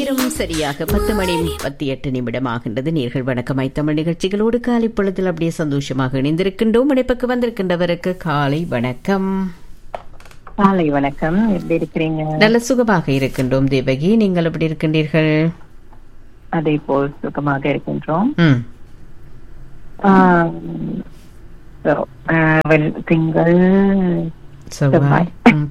நேரம் சரியாக பத்து மணி முப்பத்தி எட்டு நிமிடமாகின்றது நீர்கள் வணக்கமாய் தமிழ் நிகழ்ச்சிகளோடு காலை பொழுதில் அப்படியே சந்தோஷமாக இணைந்திருக்கின்றோம் இணைப்புக்கு வந்திருக்கின்றவருக்கு காலை வணக்கம் காலை வணக்கம் எப்படி இருக்கிறீங்க நல்ல சுகமாக இருக்கின்றோம் தேவகி நீங்கள் எப்படி இருக்கின்றீர்கள் அதே போல் சுகமாக இருக்கின்றோம் ம் ஆம், so, ஆஹ், வெள்- திங்கள் செவ்வாய் ம்.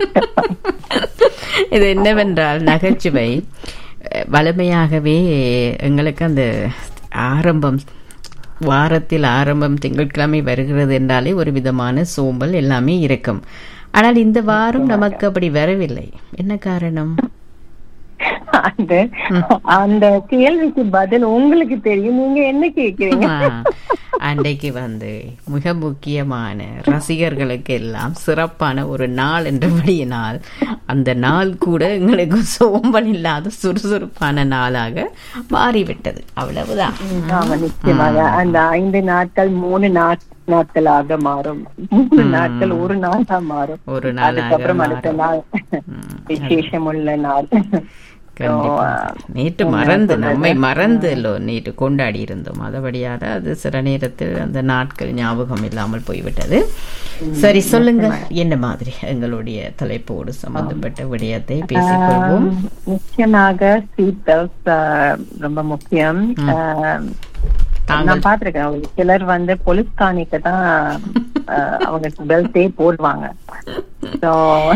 இது என்னவென்றால் நகைச்சுவை அஹ், வலிமையாகவே எங்களுக்கு அந்த ஆரம்பம் வாரத்தில் ஆரம்பம் திங்கட்கிழமை வருகிறது என்றாலே ஒரு விதமான சோம்பல் எல்லாமே இருக்கும் ஆனால் இந்த வாரம் நமக்கு அப்படி வரவில்லை என்ன காரணம் அந்த அந்த கேள்விக்கு பதில் உங்களுக்கு தெரியும் நீங்க என்ன கேக்குறீங்க ஆ, அன்றைக்கு வந்து மிக முக்கியமான ரசிகர்களுக்கு எல்லாம் சிறப்பான ஒரு நாள் என்றபடியினால் அந்த நாள் கூட எங்களுக்கு சோம்பல் இல்லாத சுறுசுறுப்பான நாளாக மாறிவிட்டது அவ்வளவுதான் ஆமா நிச்சயமாக அந்த ஐந்து நாட்கள் மூணு நாட்- நாட்களாக மாறும் மூணு நாட்கள் ஒரு நாளா மாறும் ஒரு நாளாக அதுக்கப்புறம் அடுத்த மாறும். நாள் விசேஷம் உள்ள நாள் கண்டிப்பா. நேற்று மறந்து நம்மை மறந்து இல்லோ நேற்று கொண்டாடி இருந்தோம் அதபடியாக அது சில நேரத்தில் அந்த நாட்கள் ஞாபகம் இல்லாமல் போய்விட்டது சரி சொல்லுங்க என்ன மாதிரி எங்களுடைய தலைப்போடு சம்பந்தப்பட்ட விடயத்தை பேசிக்கொள்வோம் ஆம், நிச்சயமாக சீட் பெல்ட் ரொம்ப முக்கியம் ஆம், நான் பாத்திருக்கேன் ஒரு சிலர் வந்து போலீஸ் காணிக்கு தான் ஆஹ், அவங்க பெல்ட்டே போடுவாங்க ஸோ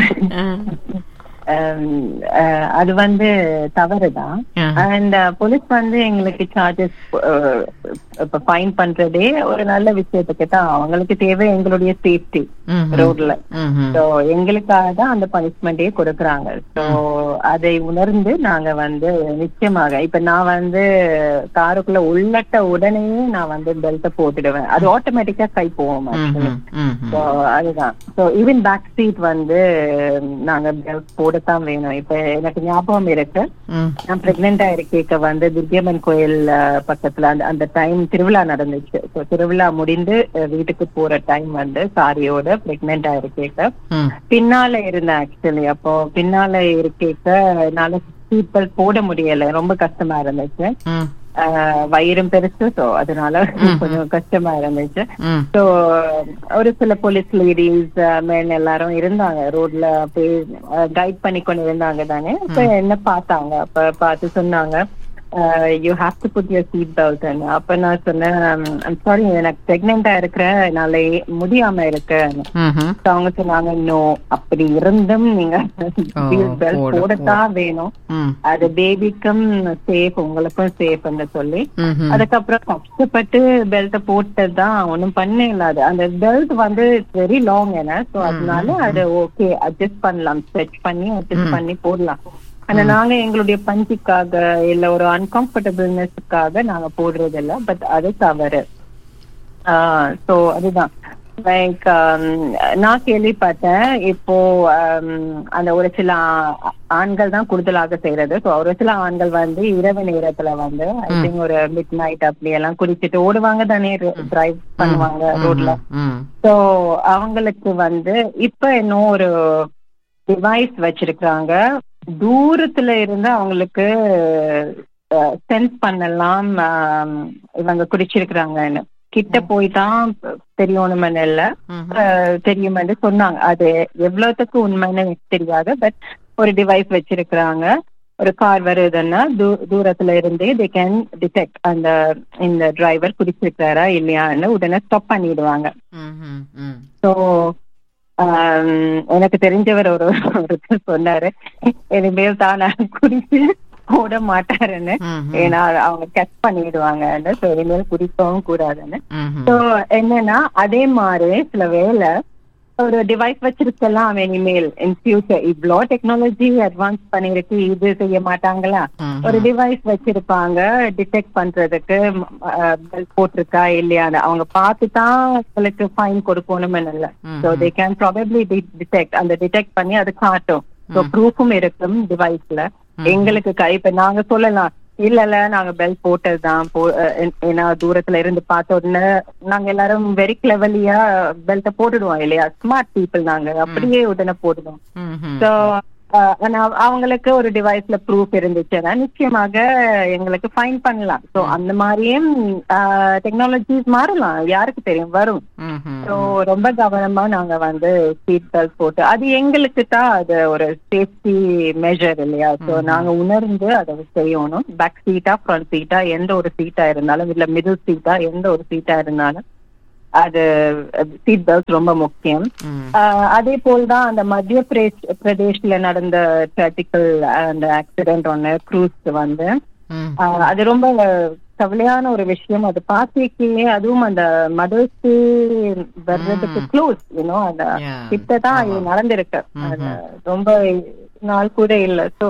அது வந்து தவறுதான் ஆ. அண்ட் போலீஸ் வந்து எங்களுக்கு சார்ஜஸ் இப்ப ஃபைன் பண்றதே ஒரு நல்ல விஷயத்துக்கு தான் அவங்களுக்கு தேவை எங்களுடைய சேஃப்டி ம்ஹும். ரோட்ல ம்ஹும். சோ எங்களுக்காக தான் அந்த பனிஷ்மெண்டே கொடுக்கறாங்க சோ அதை உணர்ந்து நாங்க வந்து நிச்சயமாக இப்ப நான் வந்து காருக்குள்ள உள்ளட்ட உடனே நான் வந்து பெல்ட்ட போட்டுடுவேன் அது ஆட்டோமேட்டிக்கா கை போவோம் actually. ம்ஹும். ம்ஹும். So, அதுதான் சோ ஈவன் பேக் சீட் வந்து நாங்க பெல்ட் போடத்தான் வேணும் இப்ப எனக்கு ஞாபகம் இருக்கு ம். நான் பிரெக்னெண்டா இருக்க வந்து துர்கியம்மன் கோயில் அஹ், பக்கத்துல அந்த அந்த டைம் திருவிழா நடந்துச்சு ஸோ திருவிழா முடிந்து அஹ், வீட்டுக்கு போற டைம் வந்து சாரியோட பிரெக்னெண்டா இருக்க ம். பின்னால இருந்தேன் ஆக்சுவலி அப்போ பின்னால இருக்க என்னால சீட் போட முடியல ரொம்ப கஷ்டமா இருந்துச்சு ம். அஹ், வயிறும் பெருசு ஸோ அதனால கொஞ்சம் கஷ்டமா இருந்துச்சு ம். ஸோ ஒரு சில போலீஸ் லேடிஸ் மேன் எல்லாரும் இருந்தாங்க ரோட்ல போய் கைட் பண்ணி கொண்டு இருந்தாங்க தானே அப்ப என்ன பார்த்தாங்க அப்ப பார்த்து சொன்னாங்க you have to put your seat belt அப்ப நான் சொன்னேன் சாரி எனக்கு பிரெக்னெண்டா இருக்கிறேன் என்னால ஏ- முடியாம இருக்கேன் ம்ஹும். So அவங்க சொன்னாங்க நோ அப்படி இருந்தும் நீங்க ஓ, சீட் பெல்ட் போட- போடத்தான் வேணும் ம். அது பேபிக்கும் சேஃப் உங்களுக்கும் சேஃப்னு சொல்லி ம்ஹும். அதுக்கப்புறம் கஷ்டப்பட்டு பெல்ட் போட்டதுதான் ஒண்ணும் பண்ண இல்லாது அந்த பெல்ட் வந்து வெரி லாங் என்ன சோ அதனால அது ஓகே அட்ஜஸ்ட் பண்ணலாம் ஸ்ட்ரெச் பண்ணி அட்ஜஸ்ட் பண்ணி போடலாம் ஆனா நாங்க எங்களுடைய பஞ்சுக்காக இல்ல ஒரு அன்கம்ஃபர்டபுள்னஸ்க்காக நாங்க போடுறது இல்ல பட் அது தவறு சோ அதுதான் லைக் நான் கேள்விப்பட்டேன் இப்போ um, அந்த ஒரு சில ஆ- ஆண்கள் தான் கூடுதலாக செய்யறது ஸோ ஒரு சில ஆண்கள் வந்து இரவு நேரத்துல வந்து ஐ திங்க் ஒரு மிட் நைட் அப்படி எல்லாம் குடிச்சிட்டு ஓடுவாங்க தானே டிரைவ் பண்ணுவாங்க ரோட்ல ம். சோ அவங்களுக்கு வந்து இப்ப இன்னும் ஒரு டிவைஸ் வச்சிருக்கிறாங்க தூரத்துல இருந்து அவங்களுக்கு சென்ஸ் பண்ணலாம் ஆம், இவங்க குடிச்சிருக்கிறாங்கன்னு கிட்ட போய் தான் தெரியணும்னு இல்ல ம்ஹும். அஹ், தெரியுமென்று சொன்னாங்க அது எவ்வளவுத்துக்கு உண்மைன்னு எனக்கு தெரியாது பட் ஒரு டிவைஸ் வச்சிருக்கிறாங்க ஒரு கார் வருதுன்னா தூ- தூரத்துல இருந்தே தே கேன் டிடெக்ட் அந்த இந்த டிரைவர் குடிச்சிருக்காரா இல்லையான்னு உடனே ஸ்டாப் பண்ணிடுவாங்க ம்ஹும். ம். ஸோ எனக்கு தெரிஞ்சவர் ஒரு ஒருத்தர் சொன்னாரு இனிமேல் தான் நான் குடிச்சு போட மாட்டாருன்னு ம்ஹும். ஏன்னா அவங்க கட் பண்ணிடுவாங்க ஸோ இனிமேல் குடிக்கவும் கூடாதுன்னு ம்ஹும். ஸோ என்னன்னா அதே மாதிரி சில வேளை ஒரு டிவைஸ் வச்சிருக்கலாம் இனிமேல் இன் ஃபியூச்சர் இவ்வளோ டெக்னாலஜி அட்வான்ஸ் பண்ணிருக்கு இது செய்ய மாட்டாங்களா ம்ஹும். ஒரு டிவைஸ் வச்சிருப்பாங்க டிடெக்ட் பண்றதுக்கு பெல் போட்டிருக்கா இல்லையான்னு அவங்க பார்த்து தான் உங்களுக்கு ஃபைன் கொடுக்கணும்னு இல்லை so they can probably detect அந்த டிடெக்ட் பண்ணி அது காட்டும் ஸோ ப்ரூஃபும் இருக்கும் டிவைஸ்ல எங்களுக்கு கை இப்ப நாங்க சொல்லலாம் இல்ல இல்ல நாங்க பெல் போட்டதுதான் போ அஹ் ஏ- ஏன்னா தூரத்துல இருந்து பார்த்த உடனே நாங்க எல்லாரும் வெரி கிளவலியா பெல்ட்ட போட்டுடுவோம் இல்லையா ஸ்மார்ட் பீப்புள் நாங்க அப்படியே உடனே போடுவோம் ம்ஹும். ஸோ ஆஹ் ஆனா அவங்களுக்கு ஒரு டிவைஸ்ல ப்ரூஃப் இருந்துச்சுன்னா நிச்சயமாக எங்களுக்கு ஃபைன் பண்ணலாம் சோ அந்த மாதிரியும் டெக்னாலஜிஸ் மாறலாம் யாருக்கு தெரியும் வரும் ம்ஹும். ஸோ ரொம்ப கவனமா நாங்க வந்து சீட் பெல்ட் போட்டு அது எங்களுக்கு தான் அது ஒரு சேஃப்டி மெஷர் இல்லையா ஸோ நாங்க உணர்ந்து அதை செய்யணும் பேக் சீட்டா ஃப்ரண்ட் சீட்டா எந்த ஒரு சீட்டா இருந்தாலும் இல்ல மிடில் சீட்டா எந்த ஒரு சீட்டா இருந்தாலும் அது சீட் பெல்ட் ரொம்ப முக்கியம் ம். ஆஹ் அதே போல் தான் அந்த மத்திய பிரதேஷ் பிரதேஷ்ல நடந்த ட்ராஜிக்கல் அந்த ஆக்சிடென்ட் ஒன்னு க்ரூஸ் வந்து ம். ஆஹ் அது ரொம்ப கவலையான ஒரு விஷயம் அது பார்த்திருக்கீங்க அதுவும் அந்த மதர்ஸ்க்கு வர்றதுக்கு க்ளோஸ் யூனோ அந்த Yeah. கிட்டதான் அது நடந்திருக்கு அது ரொம்ப நாள் கூட இல்ல சோ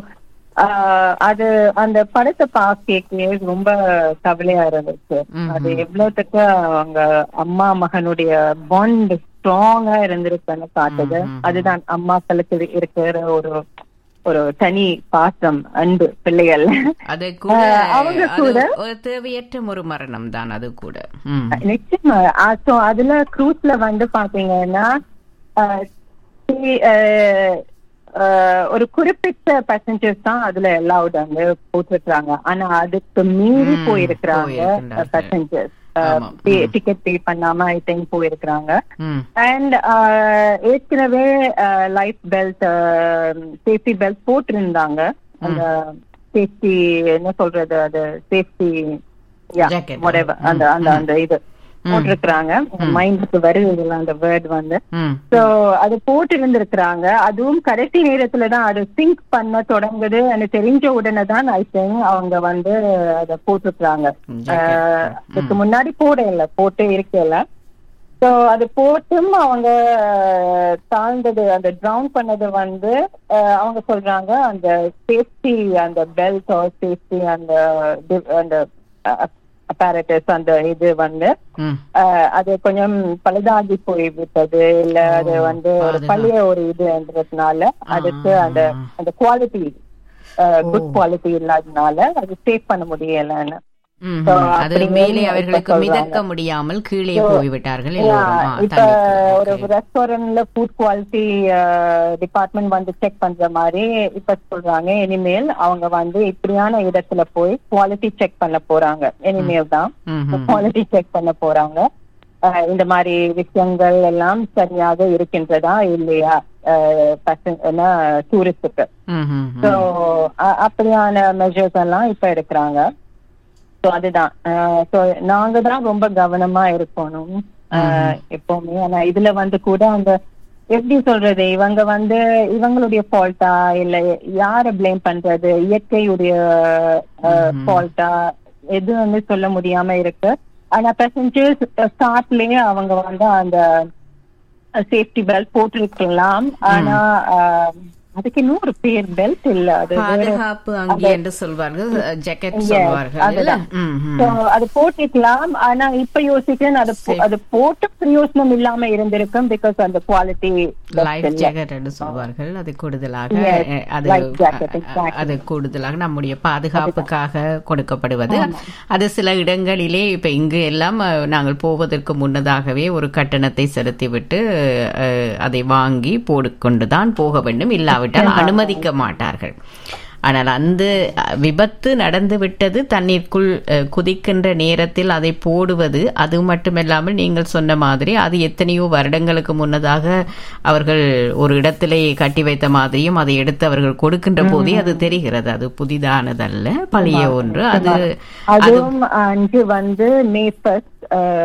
அது அந்த படத்தை பார்க்கவே ரொம்ப கவலையா இருந்துச்சு அது எவ்வளவுத்துக்கு அவங்க அம்மா மகனுடைய பாண்ட் ஸ்ட்ராங்கா இருந்திருக்குன்னு காட்டுது அதுதான் அம்மாக்களுக்கு இருக்கிற ஒரு ஒரு தனி பாசம் அன்பு பிள்ளைகள் அது கூட ஆஹ் அவங்க அது கூட ஒரு தேவையற்ற ஒரு மரணம் தான் அது கூட ம். நிச்சயமா சோ அதுல க்ரூஸ்ல வந்து பாத்தீங்கன்னா ஆஹ் சி- ஆஹ் ஆஹ் ஒரு குறிப்பிட்ட பேசஞ்சர்ஸ் தான் அதுல அலௌட் அங்க போட்டுருக்காங்க ஆனா அதுக்கு மீறி ம், போயிருக்கிறாங்க போயிருக்கின்றார்கள். பேசஞ்சர்ஸ் ஆமா. டிக்கெட் பே பண்ணாம ஐ திங்க் போயிருக்கிறாங்க ம். அண்ட் ஏற்கனவே லைஃப் பெல்ட் சேஃப்டி பெல்ட் போட்டிருந்தாங்க அந்த சேஃப்டி என்ன சொல்றது அது சேஃப்டி Jacket. அந்த அந்த அந்த இது போட்டிருக்கிறாங்க மைண்டுக்கு வருது அந்த வேர்ட் வந்து ம். சோ அது போட்டு இருந்திருக்கிறாங்க அதுவும் கடைசி நேரத்துல தான் அது சிங்க் பண்ண தொடங்குது எனக்கு தெரிஞ்ச உடனே தான் ஐ திங்க் அவங்க வந்து அதை போட்டிருக்கிறாங்க Jacket. ஆஹ் அதுக்கு முன்னாடி போட இல்ல போட்டே இருக்கல சோ அது போட்டும் அவங்க ஆஹ், தாழ்ந்தது அந்த ட்ரவுன் பண்ணது வந்து ஆஹ், அவங்க சொல்றாங்க அந்த சேஃப்டி அந்த பெல்ட் சேஃப்டி அந்த di- அந்த அப்பாரட்டஸ் அந்த இது வந்து ம். ஆஹ், அது கொஞ்சம் பழுதாகி போய் விட்டது இல்ல அது ஓ, வந்து ஒரு அதுதான். பழைய ஒரு இதுன்றதுனால அதுக்கு அந்த அந்த குவாலிட்டி குட் குவாலிட்டி இல்லாதனால அது சேவ் பண்ண முடியலன்னு ம். So, அது அப்படிங்கறது மேலே இப்ப அவர்களுக்கு சொல்றாங்க. மிதக்க முடியாமல் கீழே போய்விட்டார்கள் எல்லோரும் ஆ, இப்ப தண்ணிக்குள்ள. ஒரு Okay. ரெஸ்டாரண்ட்ல ஃபுட் குவாலிட்டி டிபார்ட்மெண்ட் வந்து செக் பண்ற மாதிரி இப்ப சொல்றாங்க இனிமேல் அவங்க வந்து இப்படியான இடத்துல போய் குவாலிட்டி செக் பண்ண போறாங்க இனிமேல் தான் ம், ம். குவாலிட்டி செக் பண்ண போறாங்க அஹ் இந்த மாதிரி விஷயங்கள் எல்லாம் சரியாக இருக்கின்றதா இல்லையா டூரிஸ்டுக்கு ம், ம், ம். ஸோ அப்படியான மெஷர்ஸ் எல்லாம் இப்ப எடுக்கிறாங்க ஸோ அதுதான் ஸோ நாங்க தான் ரொம்ப கவனமா இருக்கணும் அஹ், எப்பவுமே ஆனா இதுல வந்து கூட அந்த எப்படி சொல்றது இவங்க வந்து இவங்களுடைய ஃபால்ட்டா இல்ல யார ப்ளேம் பண்றது இயற்கையுடைய ஃபால்ட்டா எது வந்து சொல்ல முடியாம இருக்கு ஆனா பேசஞ்சர்ஸ் ஸ்டார்ட்லயே அவங்க வந்து அந்த சேஃப்டி பெல்ட் போட்டிருக்கலாம் ஆனா அஹ், அதுக்கு இன்னும் ஒரு பேர் பெல்ட் இல்ல அது வேற பாதுகாப்பு அங்கே என்று சொல்வார்கள் ஜாக்கெட் Yes, சொல்வார்கள் இல்ல? அதுதான். ம், ம். So, அது போட்டிருக்கலாம் ஆனா இப்ப யோசிக்கிறேன் அது போ- அது போட்டு பிரயோசனம் இல்லாம இருந்திருக்கும் பிகாஸ் அந்த குவாலிட்டி லைஃப் ஜாக்கெட் என்று சொல்வார்கள் அது கூடுதலாக Yes, அஹ், அது life jacket, அஹ், exactly. அது கூடுதலாக நம்முடைய பாதுகாப்புக்காக கொடுக்கப்படுவது அது சில இடங்களிலே இப்ப இங்கு எல்லாம் அஹ், நாங்கள் போவதற்கு முன்னதாகவே ஒரு கட்டணத்தை செலுத்திவிட்டு அஹ், அதை வாங்கி போட்டுக்கொண்டுதான் போக வேண்டும் இல்லாவிட்டால் அனுமதிக்க மாட்டார்கள் ஆனால் அந்த அஹ், விபத்து நடந்து விட்டது தண்ணீருக்குள் அஹ், குதிக்கின்ற நேரத்தில் அதை போடுவது அது மட்டுமல்லாமல் நீங்கள் சொன்ன மாதிரி அது எத்தனையோ வருடங்களுக்கு முன்னதாக அவர்கள் ஒரு இடத்திலே கட்டி வைத்த மாதிரியும் அதை எடுத்து அவர்கள் கொடுக்கின்ற போதே அது தெரிகிறது அது புதிதானதல்ல பழைய ஒன்று அது அதுவும் அன்று வந்து மே ஃபர்ஸ்ட்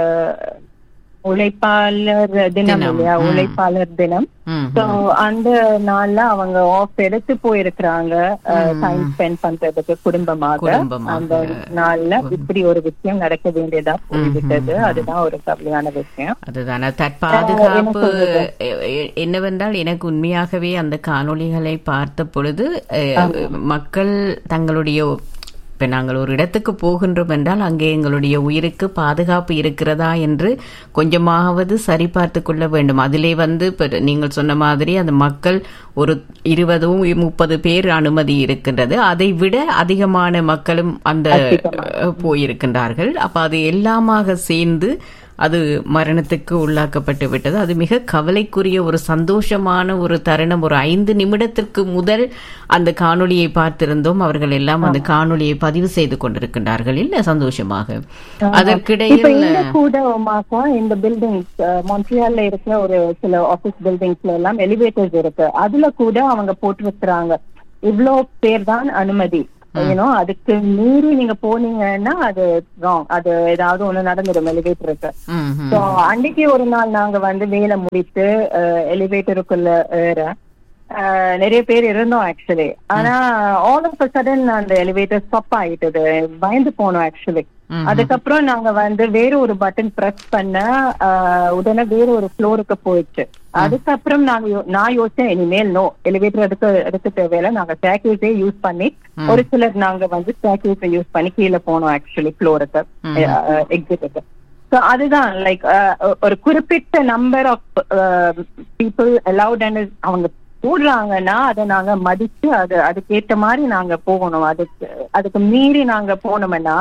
உழைப்பாளர் தினம் இல்லையா உழைப்பாளர் தினம் ம், சோ அந்த நாள்ல அவங்க ஆஃப் எடுத்து போயிருக்கிறாங்க டைம் ஸ்பெண்ட் பண்றதுக்கு குடும்பமாக குடும்பமாக. அந்த நாள்ல இப்படி ஒரு விஷயம் நடக்க வேண்டியதா போய்விட்டது அதுதான் ஒரு கவலையான விஷயம் அதுதான் தற்பாதுகாப்பு எ- எ- என்னவென்றால் எனக்கு உண்மையாகவே அந்த காணொளிகளை பார்த்த பொழுது அஹ், மக்கள் தங்களுடைய இப்ப நாங்கள் ஒரு இடத்துக்கு போகின்றோம் என்றால் அங்கே எங்களுடைய உயிருக்கு பாதுகாப்பு இருக்கிறதா என்று கொஞ்சமாவது சரிபார்த்து கொள்ள வேண்டும் அதிலே வந்து இப்ப நீங்கள் சொன்ன மாதிரி அந்த மக்கள் ஒரு இருபதும் முப்பது பேர் அனுமதி இருக்கின்றது அதை விட அதிகமான மக்களும் அந்த அஹ், போயிருக்கின்றார்கள் அப்ப அது எல்லாமாக சேர்ந்து அது மரணத்துக்கு உள்ளாக்கப்பட்டு விட்டது அது மிக கவலைக்குரிய ஒரு சந்தோஷமான ஒரு தருணம் ஒரு ஐந்து நிமிடத்திற்கு முதல் அந்த காணொளியை பார்த்திருந்தோம் அவர்கள் எல்லாம் அந்த காணொளியை பதிவு செய்து கொண்டிருக்கின்றார்கள் இல்ல சந்தோஷமாக இப்ப அதற்கிடையில் இங்க கூட மாசா இந்த பில்டிங்ஸ் மான்ட்ரியால்ல இருக்கிற ஒரு சில ஆபீஸ் பில்டிங்ஸ்ல எல்லாம் எலிவேட்டர்ஸ் இருக்கு அதுல கூட அவங்க போட்டு வச்சுறாங்க இவ்ளோ பேர் தான் அனுமதி ஏன்னோ அதுக்கு மீறி நீங்க போனீங்கன்னா அது ராங் அது ஏதாவது ஒண்ணு நடந்துடும் எலிவேட்டருக்கு ம், ம். ஸோ அன்னைக்கு ஒரு நாள் நாங்க வந்து வேலை முடித்து எலிவேட்டருக்குள்ள ஏற அஹ், நிறைய பேர் இருந்தோம் ஆக்சுவலி ஆனா ஆல் ஆஃப் சடன் அந்த எலிவேட்டர் ஸ்டாப் ஆயிட்டது பயந்து போனோம் ஆக்சுவலி ம், அதுக்கப்புறம் நாங்க வந்து வேற ஒரு பட்டன் பிரஸ் பண்ண அஹ், உடனே வேற ஒரு ஃப்ளோருக்கு போயிடுச்சு அதுக்கப்புறம் நாங்க யோ- நான் யோசிச்சேன் இனிமேல் நோ எலிவேட்டர் எடுக்க எடுக்க தேவையில்ல நாங்க ஸ்டாக்யூஸே யூஸ் பண்ணி ஒரு சிலர் நாங்க வந்து ஸ்டாக்யூஸை யூஸ் பண்ணி கீழே போனோம் ஆக்சுவலி ஃப்ளோருக்கு எக்ஸிட்டுக்கு ஸோ அதுதான் லைக் ஒரு குறிப்பிட்ட number of people allowed and அவங்க போடுறாங்கன்னா அதை நாங்க மதிச்சு அது அதுக்கேத்த மாதிரி நாங்க போகணும் அதுக்கு அதுக்கு மீறி நாங்க போனோம்னா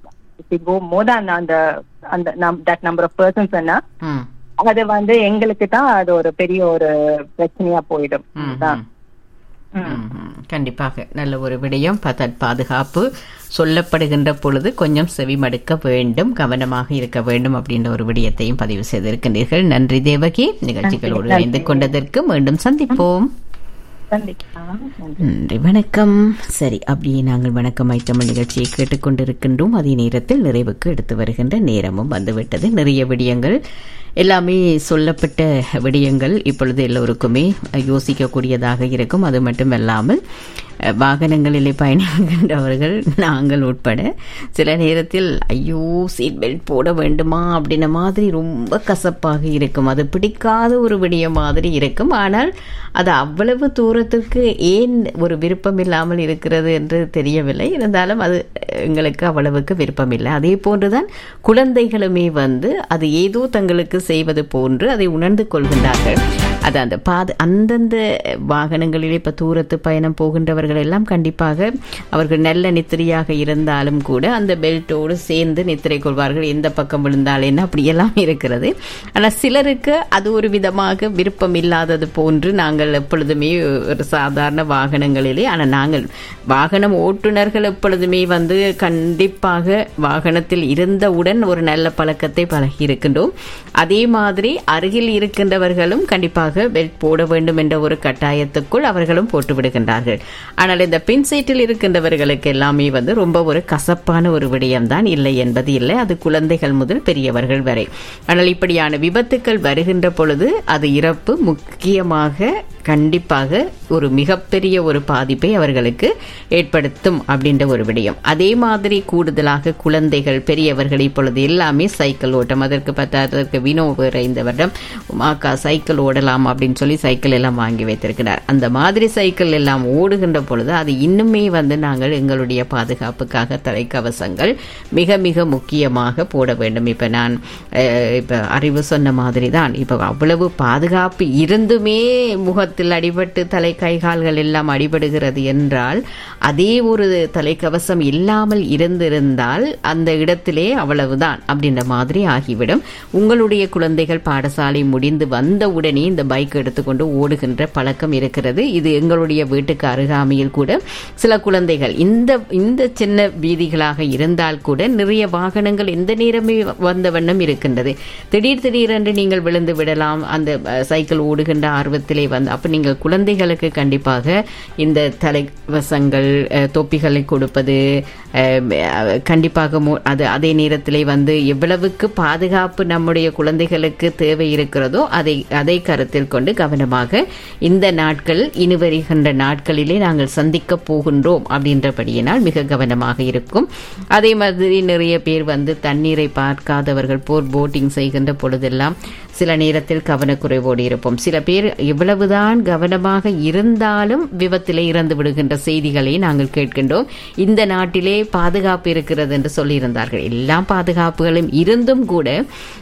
கோ மோதான் அந்த அந்த தட் நம்பர் ஆஃப் பர்சன்ஸ் ம், அது வந்து எங்களுக்கு தான் அது ஒரு பெரிய ஒரு பிரச்சனையா போயிடும் ம், அதுதான். ம். ம், ம். கண்டிப்பாக நல்ல ஒரு விடயம் பத- பாதுகாப்பு சொல்லப்படுகின்ற பொழுது கொஞ்சம் செவிமடுக்க வேண்டும் கவனமாக இருக்க வேண்டும் அப்படின்ற ஒரு விடயத்தையும் பதிவு செய்திருக்கின்றீர்கள் நன்றி தேவகி நிகழ்ச்சிகளோடு இணைந்து கொண்டதற்கு மீண்டும் சந்திப்போம் கண்டிப்பா நன்றி. நன்றி வணக்கம் சரி அப்படியே நாங்கள் வணக்கம் ஐட்டமல் நிகழ்ச்சியை கேட்டுக்கொண்டிருக்கின்றோம் அதே நேரத்தில் நிறைவுக்கு எடுத்து வருகின்ற நேரமும் வந்துவிட்டது நிறைய விடயங்கள் எல்லாமே சொல்லப்பட்ட விடயங்கள் இப்பொழுது எல்லோருக்குமே யோசிக்கக்கூடியதாக இருக்கும் அது மட்டுமல்லாமல் அஹ், வாகனங்களிலே பயணிக்கின்றவர்கள் நாங்கள் உட்பட சில நேரத்தில் ஐயோ சீட் பெல்ட் போட வேண்டுமா அப்படின்ன மாதிரி ரொம்ப கசப்பாக இருக்கும் அது பிடிக்காத ஒரு விடயம் மாதிரி இருக்கும் ஆனால் அது அவ்வளவு தூரத்துக்கு ஏன் ஒரு விருப்பம் இல்லாமல் இருக்கிறது என்று தெரியவில்லை இருந்தாலும் அது எங்களுக்கு அவ்வளவுக்கு விருப்பம் இல்லை அதே போன்றுதான் குழந்தைகளுமே வந்து அது ஏதோ தங்களுக்கு செய்வது போன்று அதை உணர்ந்து கொள்கின்றார்கள் அது அந்த பாத அந்தந்த வாகனங்களில் இப்ப தூரத்து பயணம் போகின்றவர்கள் எல்லாம் கண்டிப்பாக அவர்கள் நல்ல நித்திரையாக இருந்தாலும் கூட அந்த பெல்ட்டோடு சேர்ந்து நித்திரை கொள்வார்கள் எந்த பக்கம் விழுந்தால் என்ன அப்படியெல்லாம் இருக்கிறது ஆனால் சிலருக்கு அது ஒரு விதமாக விருப்பம் இல்லாதது போன்று நாங்கள் எப்பொழுதுமே ஒரு சாதாரண வாகனங்களிலே ஆனால் நாங்கள் வாகனம் ஓட்டுநர்கள் எப்பொழுதுமே வந்து கண்டிப்பாக வாகனத்தில் இருந்தவுடன் ஒரு நல்ல பழக்கத்தை பழகி இருக்கின்றோம் அதே மாதிரி அருகில் இருக்கின்றவர்களும் கண்டிப்பாக பெல்ட் போட வேண்டும் என்ற ஒரு கட்டாயத்துக்குள் அவர்களும் போட்டு விடுகின்றார்கள் ஆனால் இந்த பின் சீட்டில் இருக்கின்றவர்களுக்கு எல்லாமே வந்து ரொம்ப ஒரு கசப்பான ஒரு விடயம்தான் இல்லை என்பது இல்லை அது குழந்தைகள் முதல் பெரியவர்கள் வரை ஆனால் இப்படியான விபத்துக்கள் வருகின்ற பொழுது அது இறப்பு முக்கியமாக கண்டிப்பாக ஒரு மிகப்பெரிய ஒரு பாதிப்பை அவர்களுக்கு ஏற்படுத்தும் அப்படின்ற ஒரு விடயம் அதே மாதிரி கூடுதலாக குழந்தைகள் பெரியவர்கள் இப்பொழுது எல்லாமே சைக்கிள் ஓட்டம் அதற்கு பத்தாததற்கு வினோ வேற இந்த வருடம் மாக்கா சைக்கிள் ஓடலாம் அப்படின்னு சொல்லி சைக்கிள் எல்லாம் வாங்கி வைத்திருக்கிறார் அந்த மாதிரி சைக்கிள் எல்லாம் ஓடுகின்ற பொழுது அது இன்னுமே வந்து நாங்கள் எங்களுடைய பாதுகாப்புக்காக தலைக்கவசங்கள் மிக மிக முக்கியமாக போட வேண்டும் இப்ப நான் அஹ், இப்ப அறிவு சொன்ன மாதிரி தான் இப்ப அவ்வளவு பாதுகாப்பு இருந்துமே முகத்தில் அடிபட்டு தலை கை கால்கள் எல்லாம் அடிபடுகிறது என்றால் அதே ஒரு தலைக்கவசம் இல்லாமல் இருந்திருந்தால் அந்த இடத்திலே அவ்வளவுதான் அப்படின்ற மாதிரி ஆகிவிடும் உங்களுடைய குழந்தைகள் பாடசாலை முடிந்து வந்த உடனே இந்த பைக் எடுத்துக்கொண்டு ஓடுகின்ற பழக்கம் இருக்கிறது இது எங்களுடைய வீட்டுக்கு அருகாமையில் கூட சில குழந்தைகள் இந்த இந்த சின்ன வீதிகளாக இருந்தால் கூட நிறைய வாகனங்கள் எந்த நேரமே வந்த வண்ணம் இருக்கின்றது திடீர் திடீரென்று நீங்கள் விழுந்து விடலாம் அந்த அஹ், சைக்கிள் ஓடுகின்ற ஆர்வத்திலே வந்து அப்ப நீங்கள் குழந்தைகளுக்கு கண்டிப்பாக இந்த தலைவசங்கள் அஹ், தொப்பிகளை கொடுப்பது அஹ், அஹ், கண்டிப்பாக மு- அது அதே நேரத்திலே வந்து எவ்வளவுக்கு பாதுகாப்பு நம்முடைய குழந்தைகளுக்கு தேவை இருக்கிறதோ அதை அதை கருத்தில் கொண்டு கவனமாக இந்த நாட்கள் இனி வருகின்ற நாட்களிலே நாங்கள் சந்திக்க போகின்றோம் அப்படின்றபடியினால் மிக கவனமாக இருக்கும் அதே மாதிரி நிறைய பேர் வந்து தண்ணீரை பார்க்காதவர்கள் போர் போட்டிங் செய்கின்ற பொழுதெல்லாம் சில நேரத்தில் கவனக்குறைவோடு இருப்போம் சில பேர் எவ்வளவுதான் கவனமாக இருந்தாலும் விபத்திலே இறந்து விடுகின்ற செய்திகளை நாங்கள் கேட்கின்றோம் இந்த நாட்டிலே பாதுகாப்பு இருக்கிறது என்று சொல்லியிருந்தார்கள் எல்லா பாதுகாப்புகளும் இருந்தும் கூட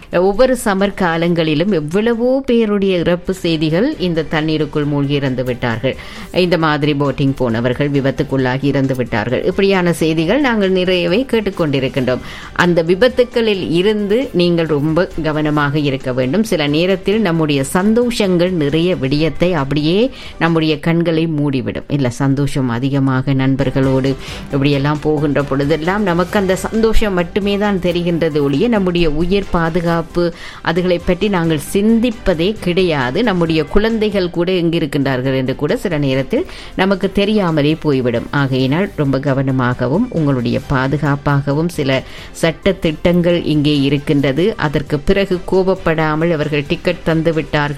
ஒவ்வொரு சமர் காலங்களிலும் எவ்வளவோ பேருடைய இறப்பு செய்திகள் இந்த தண்ணீருக்குள் மூழ்கி இறந்து விட்டார்கள் இந்த மாதிரி போட்டிங் போனவர்கள் விபத்துக்குள்ளாகி இறந்து விட்டார்கள் இப்படியான செய்திகள் நாங்கள் நிறையவே கேட்டுக்கொண்டிருக்கின்றோம் அந்த விபத்துக்களில் இருந்து நீங்கள் ரொம்ப கவனமாக இருக்க வேண்டும் சில நேரத்தில் நம்முடைய சந்தோஷங்கள் நிறைய விடயத்தை அப்படியே நம்முடைய கண்களை மூடிவிடும் இல்ல சந்தோஷம் அதிகமாக நண்பர்களோடு இப்படியெல்லாம் போகின்ற பொழுதெல்லாம் நமக்கு அந்த சந்தோஷம் மட்டுமே தான் தெரிகின்றது ஒழிய நம்முடைய உயிர் பாதுகாப்பு அதுகளை பற்றி நாங்கள் சிந்திப்பதே கிடையாது நம்முடைய குழந்தைகள் கூட எங்கிருக்கின்றார்கள் என்று கூட சில நேரத்தில் நமக்கு தெரியாமலே போய்விடும் ஆகையினால் ரொம்ப கவனமாகவும் உங்களுடைய பாதுகாப்பாகவும் சில சட்ட திட்டங்கள் இங்கே இருக்கின்றது அதற்கு பிறகு கோபப்படாமல் அவர்கள் டிக்கெட் தந்து விட்டார்கள்